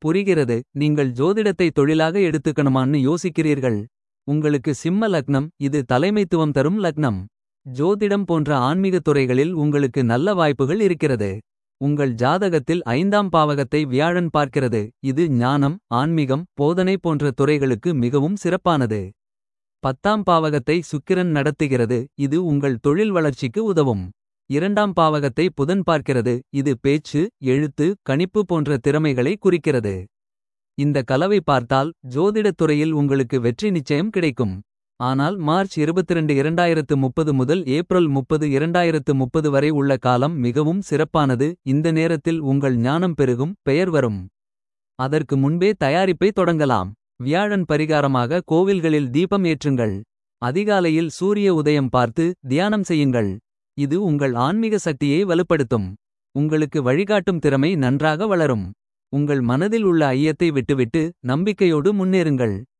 புரிகிறது நீங்கள் ஜோதிடத்தை தொழிலாக எடுத்துக்கணுமான்னு யோசிக்கிறீர்கள். உங்களுக்கு சிம்ம லக்னம் இது தலைமைத்துவம் தரும் லக்னம். ஜோதிடம் போன்ற ஆன்மீகத் துறைகளில் உங்களுக்கு நல்ல வாய்ப்புகள் இருக்கிறது. உங்கள் ஜாதகத்தில் ஐந்தாம் பாவகத்தை வியாழன் பார்க்கிறது. இது ஞானம் ஆன்மீகம் போதனை போன்ற துறைகளுக்கு மிகவும் சிறப்பானது. பத்தாம் பாவகத்தை சுக்கிரன் நடத்துகிறது இது உங்கள் தொழில் வளர்ச்சிக்கு உதவும். இரண்டாம் பாவகத்தை புதன் பார்க்கிறது இது பேச்சு எழுத்து கணிப்பு போன்ற திறமைகளை குறிக்கிறது. இந்த கலவை பார்த்தால் ஜோதிடத் துறையில் உங்களுக்கு வெற்றி நிச்சயம் கிடைக்கும். ஆனால் மார்ச் 22 2030 முதல் ஏப்ரல் 30 2030 வரை உள்ள காலம் மிகவும் சிறப்பானது. இந்த நேரத்தில் உங்கள் ஞானம் பெருகும் பெயர் வரும். அதற்கு முன்பே தயாரிப்பை தொடங்கலாம். வியாழன் பரிகாரமாக கோவில்களில் தீபம் ஏற்றுங்கள். அதிகாலையில் சூரிய உதயம் பார்த்து தியானம் செய்யுங்கள். இது உங்கள் ஆன்மீக சக்தியை வலுப்படுத்தும். உங்களுக்கு வழிகாட்டும் திறமை நன்றாக வளரும். உங்கள் மனதில் உள்ள ஐயத்தை விட்டுவிட்டு நம்பிக்கையோடு முன்னேறுங்கள்.